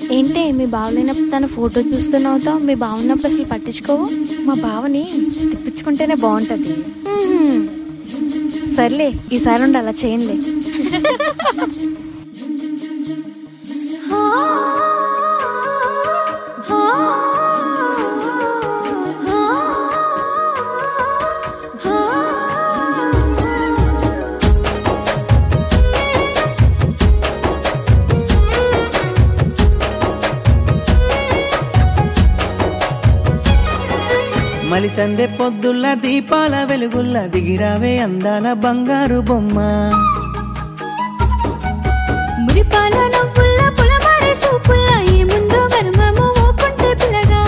ఏంటే మీ బావలేనప్పుడు తన ఫోటో చూస్తున్నావుతో మీ బావున్నప్పుడు అసలు పట్టించుకోవు మా బావని తిప్పించుకుంటేనే బాగుంటది మ్మ్. సర్లే ఈసారి ఉండి అలా చేయండి మలిసందె పొద్దుల్ల దీపాల వెలుగుల్ల దిగిరావే అందాల బంగారు బొమ్మ మురిపాల నవ్వుల్ల పులమారే సూపుల్ల ఏముందో మర్మము ఓకుంటే పిల్లగా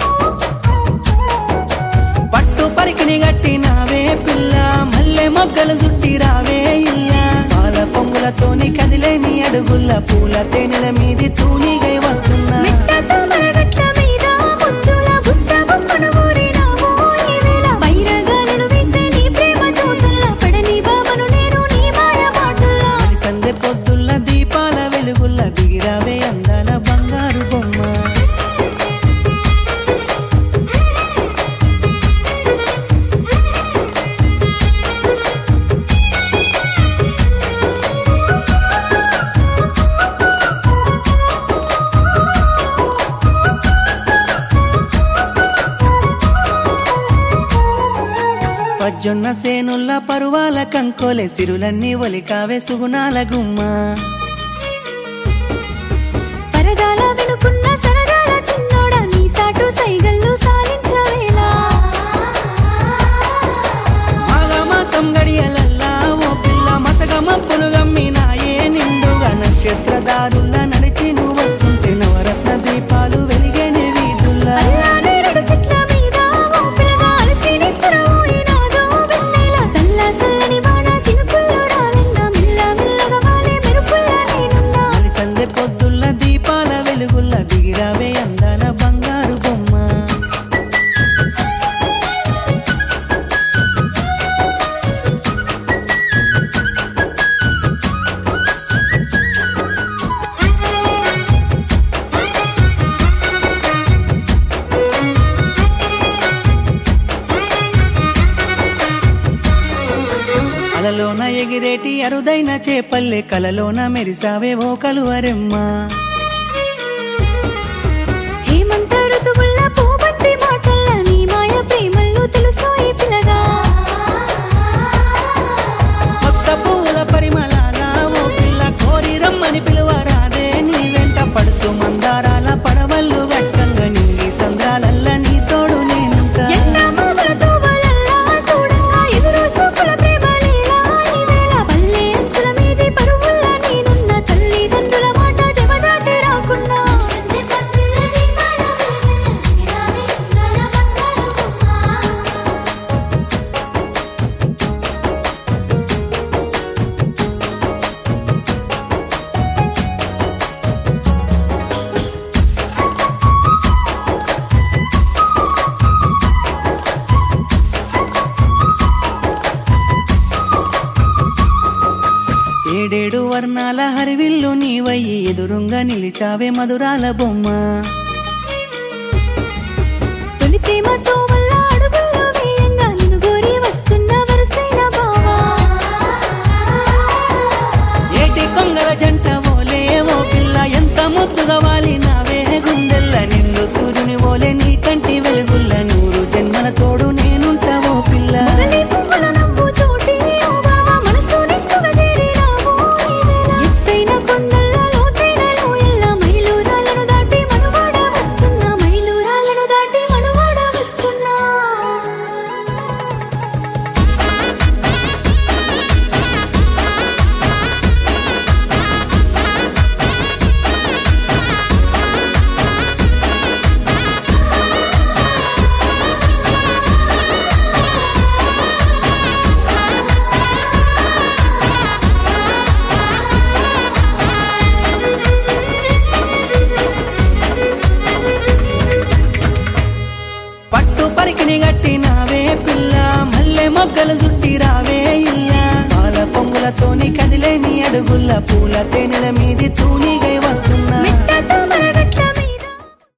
పట్టు పరికిని గట్టినావే పిల్ల మల్లె మొగ్గలు చుట్టిరావే ఇల్ల పాల పొంగులతోని కదిలే నీ అడుగుల్ల పూల తేనెల మీది తూనిగై వస్తున్నా మెట్టతో మరగట్ల మీద ముద్దుల బుట్ట బొమ్మను ఊరినావు ఈ వేళ బైరగాలను వేసే నీ ప్రేమ తోటల్ల పడని బామను నేను నీ మాయ మాటల్లా మలిసందె పొద్దుల్ల దీపాల వెలుగుల్ల దిగిరావే అందాల బంగారు బొమ్మ పజ్జొన్న సేనుల్ల పరువాల కంకోలే సిరులన్నీ ఒలికావే సుగుణాల గుమ్మ పరదాల వెనుకున్న సరదాల చిన్నోడ నీ సాటు సైగల్లు సాలించవేలా మాఘమాసం గడియలల్లా ఓ పిల్ల మసగ మప్పులు గమ్మినాయే నిండుగా నక్షత్రదారుల్ల నడిచి నువ్వు వస్తుంటే నవరత్న దీపాలు వెలిగేనే వీధుల్లా అల్లా నేరేడు చెట్ల మీద ఓ పిల్లగా అలసి నిద్రపోయినాదో వెన్నెల సల్ల సల్లని వాన సినుకుల్లో రాలిందా మెల్ల మెల్లగా వాలే మెరుపుల్ల నేనున్నా సందె పొద్దుల్ల దీపాల వెలుగుల్ల దిగిరావే అందాల బంగారు బొమ్మ అలలోన ఎగిరేటి అరుదైన చేపల్లె కలలోన మెరిసావే ఓ కలువరెమ్మ హేమంత ఋతువుల్ల పూబంతి మాటల్ల నీ మాయ ప్రేమల్లో తెలుసోయి పిల్లగా కొత్త పువ్వుల పరిమళాల ఓ పిల్ల కోరి రమ్మని పిలువరాదే నీ వెంట పడుసు మందారాల పడవళ్ళు గట్టంగా నింగి సంద్రాలల్ల నీ తోడు నేనుంటా ఎన్న మామలతో వలల్లా చూడంగా ఎదురు సూపుల ప్రేమ లీలా ఈ వేళ పల్లె అంచుల మీది పరువుల్ల నేనున్న తల్లిదండ్రుల మాట జమదాటి రాకున్నా సంధ్య పత్రుల దీపాల వెలుగుల రావే గల బంగారు బొమ్మ ఏడేడు వర్ణాల హరివిల్లు నీవయ్యి ఎదురుంగా నిలిచావే మధురాల బొమ్మ తొలి ప్రేమతో వల్ల అడుగుల్లో వేయంగా నిన్ను గోరి వస్తున్న వరుసైన బావా ఏటి కొంగల జంట ఓలే ఓ పిల్ల ఎంత ముద్దుగా వాలినావే గుండెల్ల నిండు సూర్యుని ఓలే నీ కంటి వెలుగుల్ల నూరు జన్మల తోడు నేనుంటా ఓ పిల్ల మొదలి పువ్వుల నవ్వుతోటి ఓ బావా మనసు నిండుగా చేరినావు ఈ వేళ. ఎత్తైన కొండల లోతైన లోయల్ల మైలురాళ్ళను దాటి మనువాడ వస్తున్నా మైలురాళ్ళను దాటి మనువాడ వస్తున్నా పట్టు పరికిని గట్టినావే పిల్ల మల్లె మొగ్గలు చుట్టిరావే ఇల్ల పాల పొంగులతోని కదిలే నీ అడుగుల్ల పూల తేనెల మీది తూని